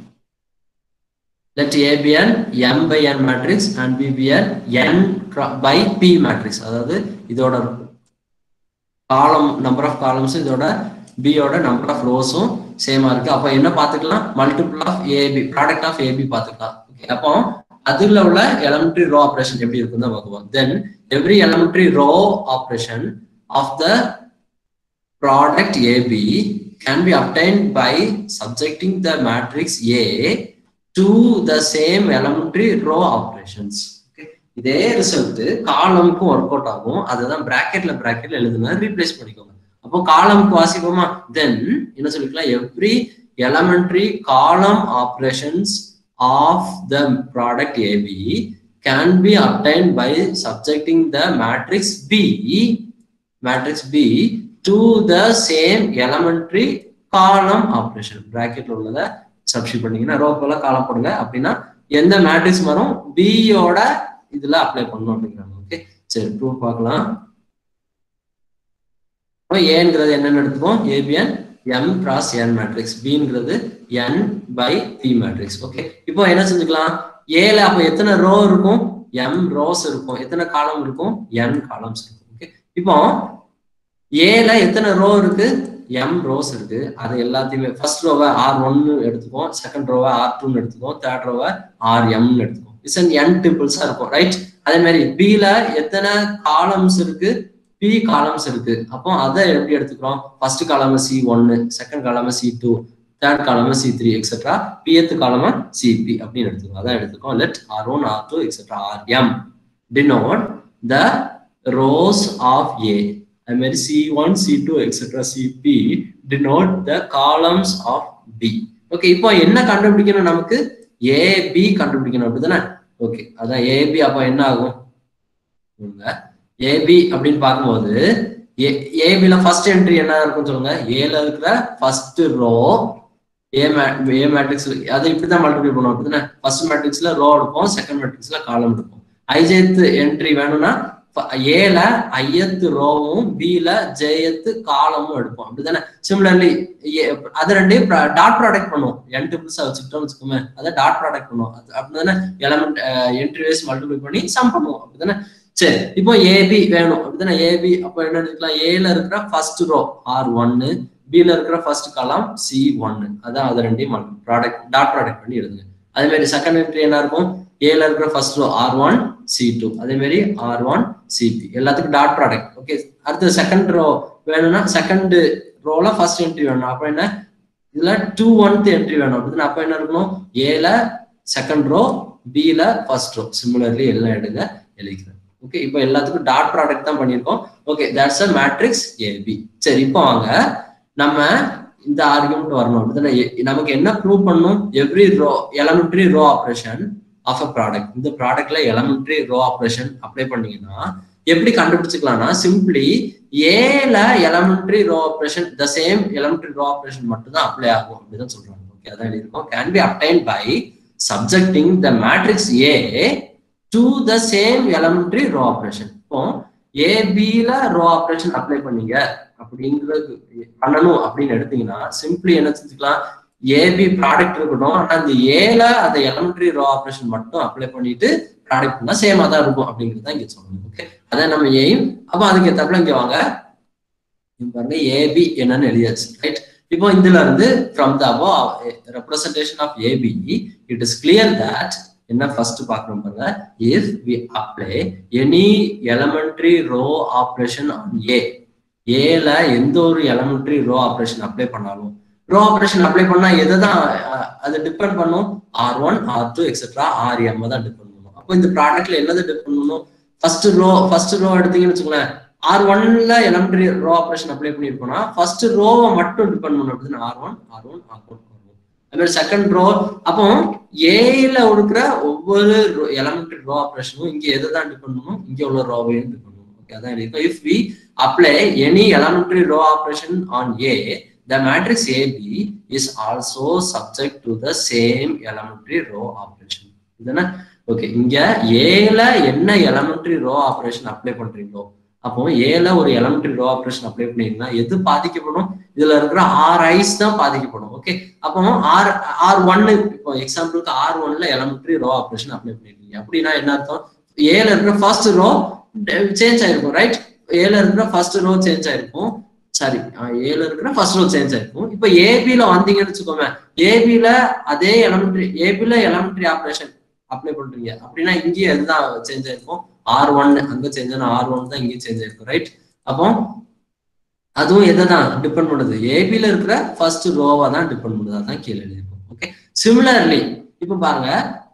Let A be an M by N matrix and B be an N by P matrix. அதாவது இதோட காலம் number of columns இதோட பியோட number of ரோஸும் சேமா இருக்கு அப்போ என்ன பார்த்துக்கலாம் multiple of AB product of AB பார்த்துக்கலாம் ஓகே அப்போ அதுல உள்ள எலமெண்ட்ரி ரோ ஆப்ரேஷன் எப்படி இருக்குன்னு தான் பார்க்குவோம் then every elementary row operation of the product AB can be obtained by subjecting the matrix A to the same elementary row operations. இதே result காலமுக்கும் ஒர்க் அவுட் ஆகும் அதுதான் பிராக்கெட்ல பிராக்கெட்ல எழுதுனா ரீப்ளேஸ் பண்ணிக்கோங்க அப்போ காலமுக்கு வாசிப்போமா தென் என்ன சொல்லிக்கலாம் every elementary column operations of the product AB can be obtained by subjecting the matrix B matrix B to the same elementary column operation bracketல உள்ளத சப்ஸ்டிட் பண்ணீங்கன்னா ரோ போல காலம் போடுங்க அப்படின்னா எந்த மேட்ரிக்ஸ் வரும் பியோட இதுல அப்ளை பண்ணணும் அப்படிங்கிறாங்க ஓகே சரி ப்ரூஃப் பார்க்கலாம் ஏங்கிறது என்னன்னு எடுத்துப்போம் A be an m cross n matrix பிங்கிறது n by p matrix okay இப்போ என்ன செஞ்சுக்கலாம் ஏல அப்ப எத்தனை ரோ இருக்கும் எம் ரோஸ் இருக்கும் எத்தனை காலம் இருக்கும் என் காலம்ஸ் இருக்கும் ஓகே இப்போ ஏல எத்தனை ரோ இருக்கு எம் ரோஸ் இருக்கு அது எல்லாத்தையுமே ஃபர்ஸ்ட் ரோவை ஆர் ஒன்னு எடுத்துக்கோம் செகண்ட் ரோவை ஆர் டூன்னு எடுத்துக்கோம் தேர்ட் ரோவை ஆர் எம்னு எடுத்துக்கோம் இட்ஸ் அன் என் டிபிள்ஸா இருக்கும் ரைட் அதே மாதிரி பில எத்தனை காலம்ஸ் இருக்கு பி காலம்ஸ் இருக்கு அப்போ அதை எப்படி எடுத்துக்கிறோம் ஃபர்ஸ்ட் காலம் சி ஒன்னு second column C two third column C three etcetera pth column Cp அப்படின்னு எடுத்துக்கோம் அதான் எடுத்துக்கோம் let R one R two etcetera R m denote the rows of A அது மாதிரி C one C two etcetera Cp denote the columns of B okay இப்போ என்ன கண்டுபிடிக்கணும் நமக்கு ஏபி கண்டுபிடிக்கணும் அப்படிதானே ஓகே அதான் ஏபி அப்போ என்ன ஆகும் ஏபி அப்படின்னு பார்க்கும்போது ஏபில ஃபர்ஸ்ட் என்ட்ரி என்ன இருக்கும் சொல்லுங்க ஏல இருக்கிற first row A A matrix அதை இப்படிதான் மல்டிபிள் பண்ணுவோம் அப்படிதானே ஃபர்ஸ்ட் மேட்ரிக்ஸ்ல ரோ எடுப்போம் செகண்ட் மேட்ரிக்ஸ்ல காலம் எடுப்போம் ஐஜேத் என்ட்ரி வேணும்னா ஏல ஐயத்து ரோவும் பில ஜேயத்து காலமும் எடுப்போம் அப்படிதானே சிமிலர்லி அது ரெண்டையும் டாட் ப்ராடக்ட் பண்ணுவோம் என் டிபிள்ஸா வச்சுக்கிட்டோம் வச்சுக்கோமே அதை டாட் ப்ராடக்ட் பண்ணுவோம் அப்படிதானே எலமெண்ட் என்ட்ரி வைஸ் மல்டிபிள் பண்ணி சம் பண்ணுவோம் அப்படிதானே சரி இப்போ ஏபி வேணும் அப்படிதானே ஏபி அப்போ என்ன எடுத்துக்கலாம் ஏல இருக்கிற ஃபர்ஸ்ட் ரோ ஆர் ஒன்னு பில இருக்கிற ஃபர்ஸ்ட் காலம் சி ஒன்னு அதான் அது ரெண்டையும் ப்ராடக்ட் டாட் ப்ராடக்ட் பண்ணி எழுதுங்க அதே மாதிரி செகண்ட் என்ட்ரி என்ன இருக்கும் ஏல இருக்கிற first row R one C two அதே மாதிரி ஆர் ஒன் சிபி எல்லாத்துக்கும் டாட் ப்ராடக்ட் ஓகே அடுத்து செகண்ட் ரோ வேணும்னா செகண்ட் ரோல ஃபர்ஸ்ட் என்ட்ரி வேணும் அப்போ என்ன இதுல டூ ஒன்த் என்ட்ரி வேணும் அப்படின்னா அப்போ என்ன இருக்கணும் ஏல செகண்ட் ரோ பில ஃபர்ஸ்ட் ரோ சிமிலர்லி எல்லாம் எடுங்க எழுதிக்கிறேன் ஓகே இப்போ எல்லாத்துக்கும் டாட் ப்ராடக்ட் தான் பண்ணியிருக்கோம் okay that's a matrix AB சரி இப்போ வாங்க நம்ம இந்த ஆர்குமெண்ட் வரணும் அப்படிதானே நமக்கு என்ன ப்ரூவ் பண்ணும் every row elementary row operation of a product இந்த ப்ராடக்ட்ல எலமெண்ட்ரி ரோ ஆப்ரேஷன் அப்ளை பண்ணீங்கன்னா எப்படி கண்டுபிடிச்சுக்கலாம்னா சிம்பிளி ஏல elementary row operation the same elementary row operation மட்டும் தான் அப்ளை ஆகும் அப்படின்னு சொல்றாங்க ஓகே அதான் எழுதியிருக்கோம் can be obtained by subjecting the matrix A to the same elementary row operation இப்போ ஏபில ரோ ஆப்ரேஷன் அப்ளை பண்ணீங்க அப்படிங்கிறது பண்ணணும் அப்படின்னு எடுத்தீங்கன்னா சிம்பிளி என்ன செஞ்சுக்கலாம் ஏபி ப்ராடக்ட் இருக்கட்டும் ஆனா அந்த ஏல அந்த எலமெண்ட்ரி ரோ ஆப்ரேஷன் மட்டும் அப்ளை பண்ணிட்டு ப்ராடக்ட் பண்ணா சேமா தான் இருக்கும் அப்படிங்கிறது தான் இங்க சொல்லணும் ஓகே அதான் நம்ம எய்ம் அப்போ அதுக்கு ஏத்தாப்புல இங்க வாங்க பாருங்க ஏபி என்னன்னு எழுதியாச்சு ரைட் இப்போ இதுல இருந்து from the above representation of AB it is clear that என்ன ஃபர்ஸ்ட் பார்க்கணும் பாருங்க if we apply any elementary row operation on A ஏல எந்த ஒரு எலமெண்ட்ரி ரோ ஆப்ரேஷன் அப்ளை பண்ணாலும் ரோ ஆப்ரேஷன் அப்ளை பண்ணா எதை தான் அது டிபெண்ட் பண்ணும் R one R two etcetera R m தான் டிபெண்ட் பண்ணும் அப்போ இந்த ப்ராடக்ட்ல என்னது டிபெண்ட் பண்ணும் ஃபர்ஸ்ட் ரோ ஃபர்ஸ்ட் ரோ எடுத்தீங்கன்னு வச்சுக்கோங்களேன் ஆர் ஒன்ல எலமெண்ட்ரி ரோ ஆப்ரேஷன் அப்ளை பண்ணிருக்கோம்னா ஃபர்ஸ்ட் ரோவை மட்டும் டிபெண்ட் பண்ணும் அப்படின்னு R one R one R one அதுமாதிரி செகண்ட் ரோ அப்போ ஏல இருக்கிற ஒவ்வொரு எலமெண்ட்ரி ரோ ஆப்ரேஷனும் இங்க எதை தான் டிபெண்ட் பண்ணும் இங்க உள்ள ரோவையும் டிபெண்ட் பண்ணும் ஓகே அதான் இருக்கும் if we apply any elementary row operation on A the matrix AB is also subject to the same elementary row operation. இதுதானே ஓகே இங்க ஏல என்ன எலமெண்ட்ரி ரோ ஆப்ரேஷன் அப்ளை பண்றீங்களோ அப்போ ஏல ஒரு எலமெண்ட்ரி ரோ ஆப்ரேஷன் அப்ளை பண்ணீங்கன்னா எது பாதிக்கப்படும் இதுல இருக்கிற ஆர் ஐஸ் தான் பாதிக்கப்படும் ஓகே அப்போ ஆர் ஆர் ஒன்னு இப்போ எக்ஸாம்பிளுக்கு ஆர் ஒன்ல எலமெண்ட்ரி ரோ ஆப்ரேஷன் அப்ளை பண்ணிருக்கீங்க அப்படின்னா என்ன அர்த்தம் ஏல இருக்கிற ஃபர்ஸ்ட் ரோ சேஞ்ச் ஆயிருக்கும் ரைட் ஏல இருக்கிற ஃபர்ஸ்ட் ரோ சேஞ்ச் ஆயிருக்கும் சாரி ஏல இருக்கிற ஃபர்ஸ்ட் ரோ சேஞ்ச் ஆயிருக்கும் இப்போ ஏபில வந்தீங்கன்னு வச்சுக்கோங்க ஏபில அதே எலமெண்ட்ரி ஏபில எலமெண்ட்ரி ஆப்ரேஷன் அப்ளை பண்றீங்க அப்படின்னா இங்கேயும் எதுதான் சேஞ்ச் ஆயிருக்கும் ஆர் ஒன் அங்க சேஞ்ச் ஆனா ஆர் ஒன் தான் இங்கேயும் சேஞ்ச் ஆயிருக்கும் ரைட் அப்போ அதுவும் எதை தான் டிபெண்ட் பண்ணுது ஏபில இருக்கிற ஃபர்ஸ்ட் ரோவா தான் டிபெண்ட் பண்ணுது அதான் கீழே எழுதியிருக்கும் ஓகே சிமிலர்லி இப்போ பாருங்க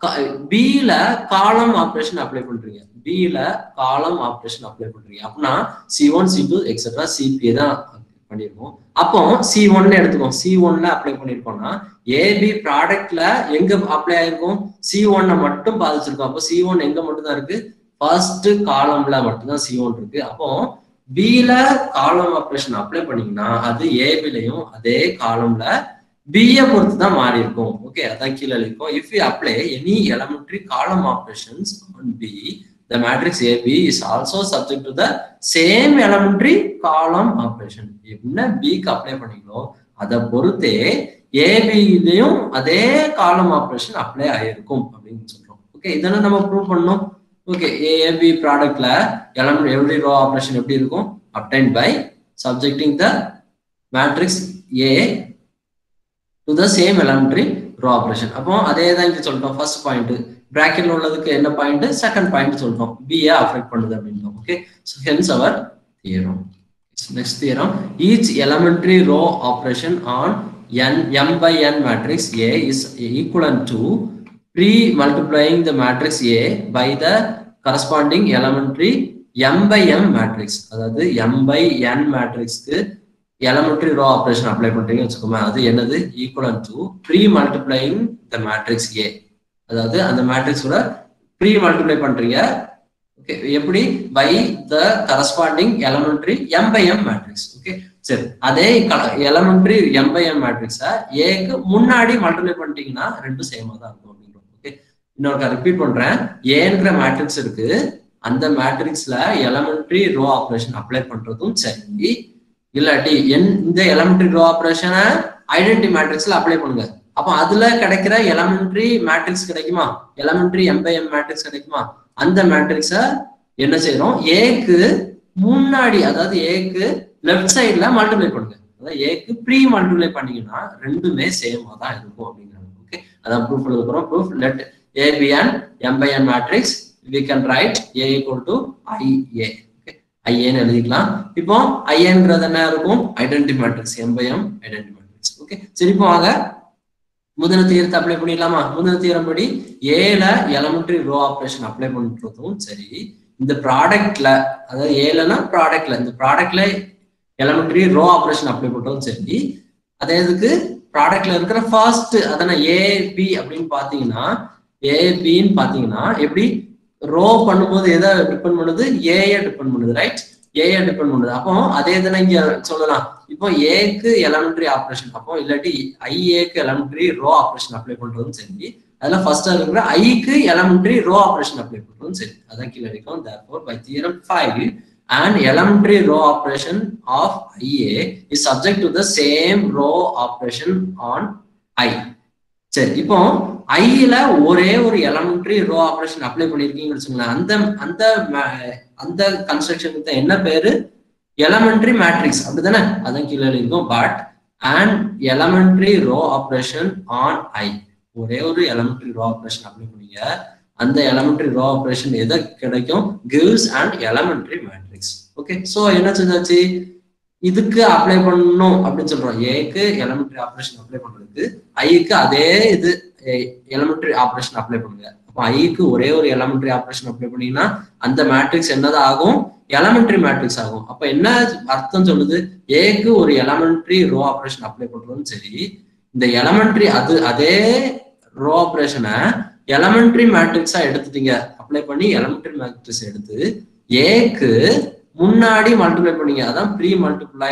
பில காலம் ஆப்ரேஷன் அப்ளை பண்றீங்க பில காலம் ஆப்ரேஷன் அப்ளை பண்றீங்க அப்படின்னா C one C two etcetera Cp தான் பண்ணிருக்கோம் அப்போ சி ஒன்ல எடுத்துக்கோம் சி ஒன்ல அப்ளை பண்ணிருக்கோம்னா ஏபி ப்ராடக்ட்ல எங்க அப்ளை ஆயிருக்கும் சி ஒன்னை மட்டும் பாதிச்சிருக்கோம் அப்போ சி ஒன் எங்க மட்டும் தான் இருக்கு ஃபர்ஸ்ட் காலம்ல மட்டும்தான் சி ஒன் இருக்கு அப்போ பில காலம் ஆப்ரேஷன் அப்ளை பண்ணீங்கன்னா அது ஏபிலையும் அதே காலம்ல பிஏ பொறுத்து தான் மாறி இருக்கும் ஓகே அதான் கீழே இருக்கும் if you apply any elementary column operations on B the matrix AB is also subject to the same elementary column operation என்ன பிக்கு அப்ளை பண்ணீங்களோ அதை பொறுத்தே ஏபிலையும் அதே காலம் ஆப்ரேஷன் அப்ளை ஆயிருக்கும் அப்படின்னு சொல்றோம் ஓகே இதெல்லாம் நம்ம ப்ரூவ் பண்ணோம் ஓகே ஏபி ப்ராடக்ட்ல எலமெண்ட் எவ்ரி ரோ ஆப்ரேஷன் எப்படி இருக்கும் obtained by subjecting the matrix A to the same elementary row operation அப்போ அதே தான் இங்க சொல்லிட்டோம் ஃபர்ஸ்ட் பாயிண்ட் பிராக்கெட்ல உள்ளதுக்கு என்ன பாயிண்ட் செகண்ட் பாயிண்ட் சொல்லிட்டோம் பி ஏ அஃபெக்ட் பண்ணுது அப்படின்ட்டோம் okay so hence our theorem next theorem each elementary row operation on n m by n matrix A is equivalent to pre-multiplying the matrix A by the corresponding elementary m by m matrix அதாவது m by n matrixக்கு elementary row operation apply பண்றீங்க வச்சுக்கோங்க அது என்னது equivalent to pre-multiplying the matrix A அதாவது அந்த மேட்ரிக்ஸோட pre multiply பண்றீங்க ஓகே எப்படி by the corresponding elementary m by m matrix okay சரி அதே எலமெண்ட்ரி எம் பை எம் மேட்ரிக்ஸை ஏக்கு முன்னாடி மல்டிப்ளை பண்ணிட்டீங்கன்னா ரெண்டும் சேமா தான் இருக்கும் அப்படிங்கிறோம் ஓகே இன்னொரு ரிப்பீட் பண்றேன் ஏங்கிற மேட்ரிக்ஸ் இருக்கு அந்த மேட்ரிக்ஸ்ல எலமெண்ட்ரி ரோ ஆப்ரேஷன் அப்ளை பண்றதும் சரி இல்லாட்டி என் இந்த எலமெண்ட்ரி ரோ ஆப்ரேஷனை ஐடென்டி மேட்ரிக்ஸ்ல அப்ளை பண்ணுங்க அப்போ அதுல கிடைக்கிற எலமெண்ட்ரி மேட்ரிக்ஸ் கிடைக்குமா elementary m by m matrix கிடைக்குமா அந்த மேட்ரிக்ஸ என்ன செய்யறோம் ஏக்கு முன்னாடி அதாவது ஏக்கு லெஃப்ட் சைட்ல மல்டிப்ளை பண்ணுங்க அதாவது ஏக்கு ப்ரீ மல்டிப்ளை பண்ணீங்கன்னா ரெண்டுமே சேமா தான் இருக்கும் அப்படிங்கிறாங்க ஓகே அதான் ப்ரூஃப் எழுத போறோம் proof let A be an m by n matrix we can write A equal to IA ஐஏன்னு எழுதிக்கலாம் இப்போ ஐஏங்கிறது என்ன இருக்கும் identity matrix m by m identity matrix okay சரி இப்போ வாங்க முதல தீரத்தை அப்ளை பண்ணிடலாமா முதல தீரம் படி ஏல எலமெண்ட்ரி ரோ ஆப்ரேஷன் அப்ளை பண்றதும் சரி இந்த ப்ராடக்ட்ல அதாவது ஏலனா ப்ராடக்ட்ல இந்த ப்ராடக்ட்ல எலமெண்ட்ரி ரோ ஆப்ரேஷன் அப்ளை பண்றதும் சரி அதே இதுக்கு ப்ராடக்ட்ல இருக்கிற ஃபர்ஸ்ட் அதான ஏ பி அப்படின்னு பாத்தீங்கன்னா ஏ பின்னு பாத்தீங்கன்னா எப்படி ரோ பண்ணும்போது எதை டிபெண்ட் பண்ணுது ஏஐ டிபெண்ட் பண்ணுது ரைட் ஏஐ டிபெண்ட் பண்ணுது அப்போ அதே தானே இங்க சொல்லலாம் இப்போ ஏக்கு எலமெண்ட்ரி ஆப்ரேஷன் அப்போ இல்லாட்டி ஐஏக்கு எலமெண்ட்ரி ரோ ஆப்ரேஷன் அப்ளை பண்றதும் சரி அதுல ஃபர்ஸ்ட் இருக்கிற ஐக்கு எலமெண்ட்ரி ரோ ஆப்ரேஷன் அப்ளை பண்றதும் சரி அதான் கீழே இருக்கும் therefore by theorem 5 an elementary row operation of IA is subject to the same row operation on I சரி இப்போ ஐல ஒரே ஒரு எலமெண்ட்ரி ரோ ஆப்ரேஷன் அப்ளை பண்ணிருக்கீங்கன்னு வச்சுங்களேன் அந்த அந்த அந்த கன்ஸ்ட்ரக்ஷனுக்கு தான் என்ன பேரு எலமெண்ட்ரி மேட்ரிக்ஸ் அப்படிதானே அதான் கீழே இருக்கும் but and elementary row operation on I ஒரே ஒரு எலமெண்ட்ரி ரோ ஆப்ரேஷன் அப்ளை பண்ணீங்க அந்த எலமெண்ட்ரி ரோ ஆப்ரேஷன் எதை கிடைக்கும் gives and elementary matrix okay so என்ன செஞ்சாச்சு இதுக்கு அப்ளை பண்ணணும் அப்படின்னு சொல்றோம் ஏக்கு எலமெண்ட்ரி ஆப்ரேஷன் அப்ளை பண்றதுக்கு ஐக்கு அதே இது எலமெண்ட்ரி ஆப்ரேஷன் அப்ளை பண்ணுங்க அப்போ ஐக்கு ஒரே ஒரு எலமெண்ட்ரி ஆப்ரேஷன் அப்ளை பண்ணீங்கன்னா அந்த மேட்ரிக்ஸ் என்னது ஆகும் எலமெண்ட்ரி மேட்ரிக்ஸ் ஆகும் அப்ப என்ன அர்த்தம் சொல்லுது ஏக்கு ஒரு எலமெண்ட்ரி ரோ ஆப்ரேஷன் அப்ளை பண்றதும் சரி இந்த எலமெண்ட்ரி அது அதே ரோ ஆப்ரேஷனை எலமெண்ட்ரி மேட்ரிக்ஸா எடுத்துட்டீங்க அப்ளை பண்ணி எலமெண்ட்ரி மேட்ரிக்ஸ் எடுத்து ஏக்கு முன்னாடி மல்டிப்ளை பண்ணீங்க அதான் pre multiply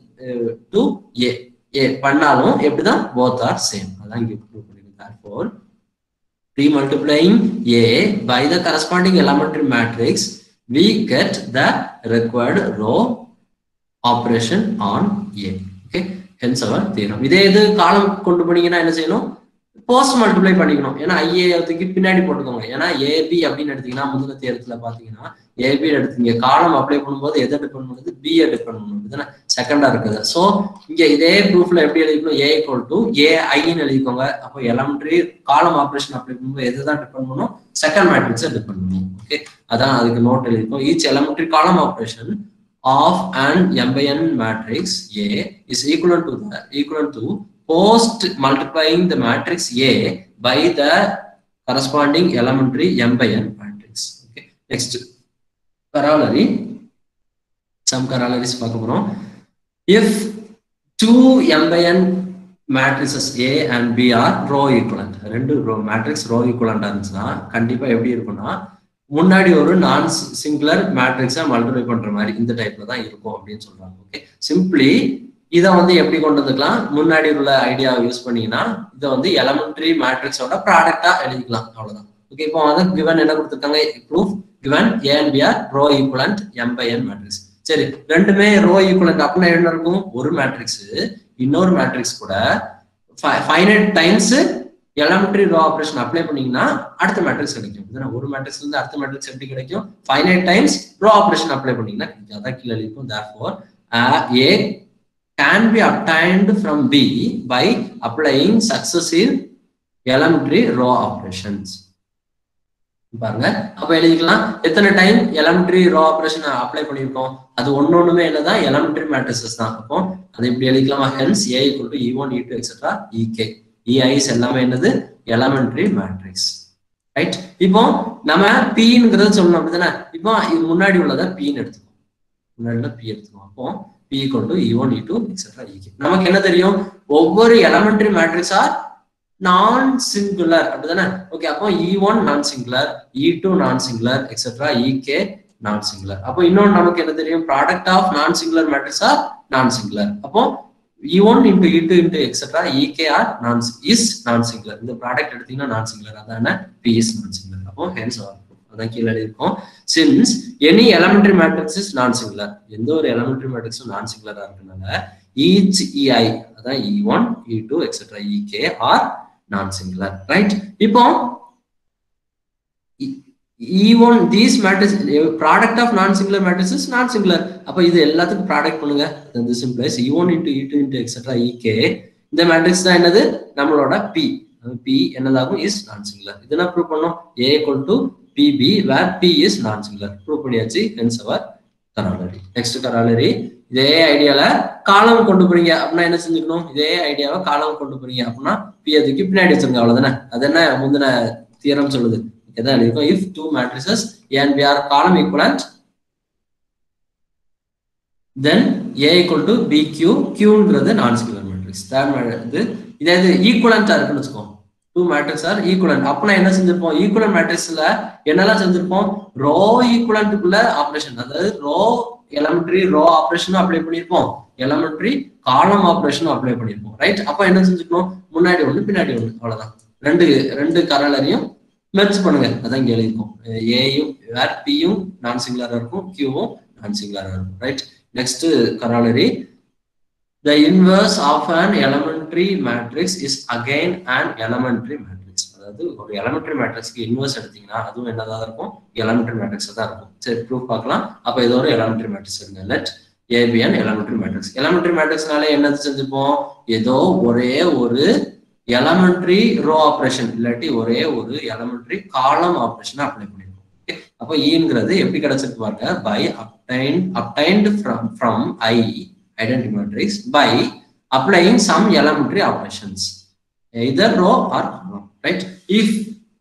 to A A பண்ணாலும் எப்படிதான் போத் ஆர் சேம் அதான் இங்க ப்ரூவ் பண்ணிருக்கேன் therefore pre multiplying a by the corresponding elementary matrix we get the required row operation on a okay hence our theorem இதே இது காலம் கொண்டு போனீங்கன்னா என்ன செய்யணும் போஸ்ட் மல்டிப்ளை பண்ணிக்கணும் ஏன்னா ஐஏ தூக்கி பின்னாடி போட்டுக்கோங்க ஏன்னா ஏபி அப்படின்னு எடுத்தீங்கன்னா முதல்ல தேர்தல பாத்தீங்கன்னா ஏபி எடுத்தீங்க காலம் அப்ளை பண்ணும்போது எதை டிபெண்ட் பண்ணுது பி டிபெண்ட் பண்ணுது இதுதானே செகண்டா இருக்குது ஸோ இங்க இதே ப்ரூஃப்ல எப்படி எழுதிக்கணும் ஏ ஈக்குவல் டு ஏ ஐன்னு எழுதிக்கோங்க அப்போ எலமெண்ட்ரி காலம் ஆப்ரேஷன் அப்ளை பண்ணும்போது எதை தான் டிபெண்ட் பண்ணும் செகண்ட் மேட்ரிக்ஸை டிபெண்ட் பண்ணும் ஓகே அதான் அதுக்கு நோட் எழுதிக்கோம் each elementary column operation of an m by n matrix A is equal to the equal to post multiplying the matrix A by the corresponding elementary m by n matrix. Okay. Next, corollary. Some corollaries பார்க்க போறோம். If two m by n matrices A and B are row equivalent. ரெண்டு row matrix row equivalent இருந்துச்சுன்னா கண்டிப்பா எப்படி இருக்கும்னா முன்னாடி ஒரு நான் சிங்குலர் மேட்ரிக்ஸை மல்டிப்ளை பண்ற மாதிரி இந்த டைப்ல தான் இருக்கும் அப்படின்னு சொல்றாங்க ஓகே சிம்பிளி இதை வந்து எப்படி கொண்டு வந்துக்கலாம் முன்னாடி உள்ள ஐடியாவை யூஸ் பண்ணீங்கன்னா இதை வந்து எலமெண்ட்ரி மேட்ரிக்ஸோட ப்ராடக்டா எழுதிக்கலாம் அவ்வளவுதான் ஓகே இப்போ வந்து கிவன் என்ன கொடுத்துருக்காங்க proof given A and B are row equivalent m by n matrix சரி ரெண்டுமே ரோ ஈக்குவலண்ட் அப்படின்னா என்ன இருக்கும் ஒரு மேட்ரிக்ஸ் இன்னொரு மேட்ரிக்ஸ் கூட finite times elementary row operation apply பண்ணீங்கன்னா அடுத்த மேட்ரிக்ஸ் கிடைக்கும் இதுனா ஒரு மேட்ரிக்ஸ்ல இருந்து அடுத்த மேட்ரிக்ஸ் எப்படி கிடைக்கும் finite times row operation apply பண்ணீங்கன்னா கிடைக்கும் அதான் கீழே இருக்கும் therefore A can be obtained from B by applying successive elementary row operations. பாருங்க அப்ப எழுதிக்கலாம் எத்தனை time elementary row operation apply பண்ணியிருக்கோம் அது ஒன்னொண்ணுமே என்னதான் எலமெண்ட்ரி மேட்ரிசஸ் தான் அப்போ அது இப்படி எழுதிக்கலாமா hence A equal to E one E two etcetera Ek Ei's எல்லாமே என்னது எலமெண்ட்ரி மேட்ரிக்ஸ் ரைட் இப்போ நம்ம பிங்கிறது சொல்லணும் அப்படிதானே இப்போ இது முன்னாடி உள்ளதை பின்னு எடுத்துக்கோம் முன்னாடி பி எடுத்துக்கோம் அப்போ P equal to E one E two etcetera Ek நமக்கு என்ன தெரியும் ஒவ்வொரு elementary matrix are non singular அப்படிதானே ஓகே அப்போ E one non singular E two non singular etcetera Ek non singular அப்போ இன்னொன்று நமக்கு என்ன தெரியும் product of non singular matrix are non singular அப்போ E one into E two into etcetera Ek are non is non singular இந்த product எடுத்தீங்கன்னா non singular அதான B is non singular அப்போ ஹென்ஸ் அதான் கீழே எழுதியிருக்கோம் since any elementary matrix is non singular எந்த ஒரு எலமெண்ட்ரி மேட்ரிக்ஸும் நான் சிங்குலரா இருக்கனால ஈச் இஐ அதான் E one E two etcetera Ek are non singular right இப்போ E1 these matrices product of non singular matrices non singular அப்ப இது எல்லாத்துக்கும் ப்ராடக்ட் பண்ணுங்க this implies E1 into E2 into etc EK இந்த matrix தான் என்னது நம்மளோட P P என்னதாகும் இஸ் நான் சிங்குலர் இது என்ன ப்ரூவ் பண்ணோம் A equal to PB where P is non singular prove பண்ணியாச்சு hence our corollary next corollary இதே ஐடியால காலம் கொண்டு போறீங்க அப்படின்னா என்ன செஞ்சுக்கணும் இதே ஐடியாவை காலம் கொண்டு போறீங்க அப்படின்னா பி அதுக்கு பின்னாடி வச்சிருங்க அவ்வளவுதானே அது என்ன முந்தின தியரம் சொல்லுது எதான் எழுதிருக்கோம் if two matrices A and B are column equivalent then A equal to B Q கியூங்கிறது நான் சிங்குலர் மேட்ரிக்ஸ் தேர்ட் இது இதே இது ஈக்குவலண்டா இருக்குன்னு வச்சுக்கோம் டூ மேட்ரிக்ஸ் ஆர் ஈக்குவலண்ட் அப்படின்னா என்ன செஞ்சிருப்போம் ஈக்குவலண்ட் மேட்ரிக்ஸ்ல என்னெல்லாம் செஞ்சிருப்போம் ரோ ஈக்குவலண்ட்டுக்குள்ள ஆப்ரேஷன் அதாவது ரோ எலமெண்ட்ரி ரோ ஆப்ரேஷனும் அப்ளை பண்ணியிருப்போம் எலமெண்ட்ரி காலம் ஆப்ரேஷனும் அப்ளை பண்ணியிருப்போம் ரைட் அப்ப என்ன செஞ்சுக்கணும் முன்னாடி ஒண்ணு பின்னாடி ஒண்ணு அவ்வளவுதான் ரெண்டு ரெண்டு கரலரையும் மெர்ஜ் பண்ணுங்க அதான் இங்க எழுதியிருக்கோம் ஏயும் வேர் பியும் நான் சிங்குலரா இருக்கும் கியூவும் நான் சிங்குலரா இருக்கும் right next corollary the inverse of an elementary matrix is again an elementary matrix அதாவது ஒரு எலமெண்ட்ரி மேட்ரிக்ஸ்க்கு இன்வர்ஸ் எடுத்தீங்கன்னா அதுவும் என்னதான் இருக்கும் எலமெண்ட்ரி மேட்ரிக்ஸ் தான் இருக்கும் சரி ப்ரூஃப் பார்க்கலாம் அப்ப இது ஒரு எலமெண்ட்ரி மேட்ரிக்ஸ் இருங்க let A be an elementary matrix elementary மேட்ரிக்ஸ்னால என்னது செஞ்சுப்போம் ஏதோ ஒரே ஒரு எலமெண்ட்ரி ரோ ஆப்ரேஷன் இல்லாட்டி ஒரே ஒரு எலமெண்ட்ரி காலம் ஆப்ரேஷன் அப்ளை பண்ணிருக்கோம் அப்போ ஈங்கிறது எப்படி கிடைச்சிருக்கு பாருங்க by obtain obtained from from I identity matrix by applying some elementary operations either row or column right if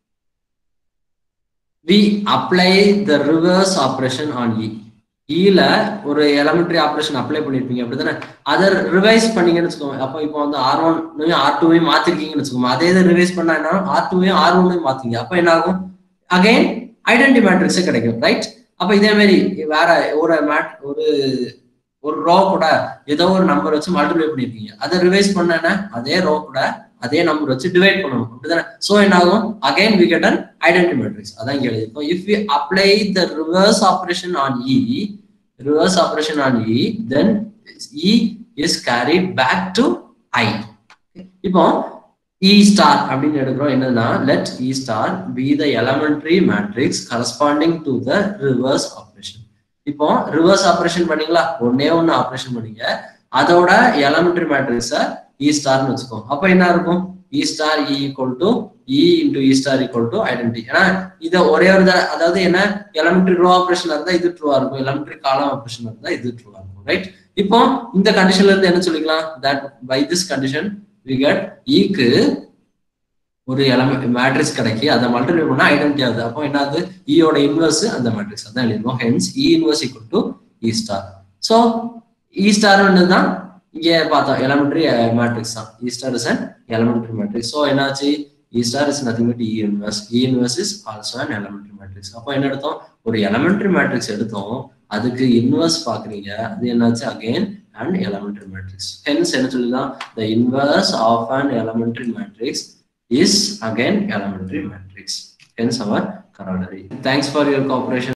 we apply the reverse operation on E ஈல ஒரு எலமெண்ட்ரி ஆப்ரேஷன் அப்ளை பண்ணிருப்பீங்க அப்படிதானே அதை ரிவைஸ் பண்ணீங்கன்னு வச்சுக்கோங்க அப்போ இப்போ வந்து ஆர் ஒன் ஆர் டூவையும் மாத்திருக்கீங்கன்னு வச்சுக்கோங்க அதே இதை ரிவைஸ் பண்ணா என்ன ஆர் டூவையும் ஆர் ஒன்னையும் மாத்தீங்க அப்போ என்ன ஆகும் அகைன் ஐடென்டி மேட்ரிக்ஸே கிடைக்கும் ரைட் அப்ப இதே மாதிரி வேற ஒரு மேட் ஒரு ஒரு ரோ கூட ஏதோ ஒரு நம்பர் வச்சு மல்டிப்ளை பண்ணிருக்கீங்க அதை ரிவைஸ் பண்ண அதே ரோ கூட அதே நம்பர் வச்சு டிவைட் பண்ணணும் அப்படிதானே சோ என்ன ஆகும் again we get an identity matrix அதான் இங்க எழுதிருக்கோம் if we apply the reverse operation on E reverse operation on E then E is carried back to I இப்போ இ ஸ்டார் அப்படின்னு எடுக்கிறோம் என்னன்னா let E star be the elementary matrix corresponding to the reverse operation இப்போ reverse operation பண்ணீங்களா ஒன்னே ஒன்னு operation பண்ணீங்க அதோட எலமெண்ட்ரி மேட்ரிக்ஸ இ ஸ்டார்னு வச்சுக்கோங்க அப்ப என்ன இருக்கும் E star E equal to E into E star equal to identity ஏன்னா இதை ஒரே ஒரு அதாவது என்ன எலமெண்ட்ரி ரோ ஆபரேஷன் இருந்தா இது ட்ரூவா இருக்கும் எலமெண்ட்ரி காலம் ஆபரேஷன் இருந்தா இது ட்ரூவா இருக்கும் ரைட் இப்போ இந்த கண்டிஷன்ல இருந்து என்ன சொல்லிக்கலாம் that by this condition we get ஈக்கு ஒரு எலமெண்ட் மேட்ரிக்ஸ் கிடைக்கி அதை மல்டிப்ளை பண்ணா ஐடென்டி ஆகுது அப்போ என்ன ஆகுது ஈயோட இன்வர்ஸ் அந்த மேட்ரிக்ஸ் அதான் எழுதிருக்கோம் hence E inverse equal to E star so E star தான் இங்கே பார்த்தோம் எலமெண்ட்ரி மேட்ரிக்ஸ் தான் E star is an elementary matrix so என்னாச்சு E star is nothing but E inverse E inverse is also an elementary matrix அப்போ என்ன எடுத்தோம் ஒரு elementary matrix எடுத்தோம் அதுக்கு இன்வர்ஸ் பாக்குறீங்க அது என்னாச்சு again and elementary matrix hence என்ன சொல்லிதான் the inverse of an elementary matrix is again elementary matrix hence our corollary thanks for your cooperation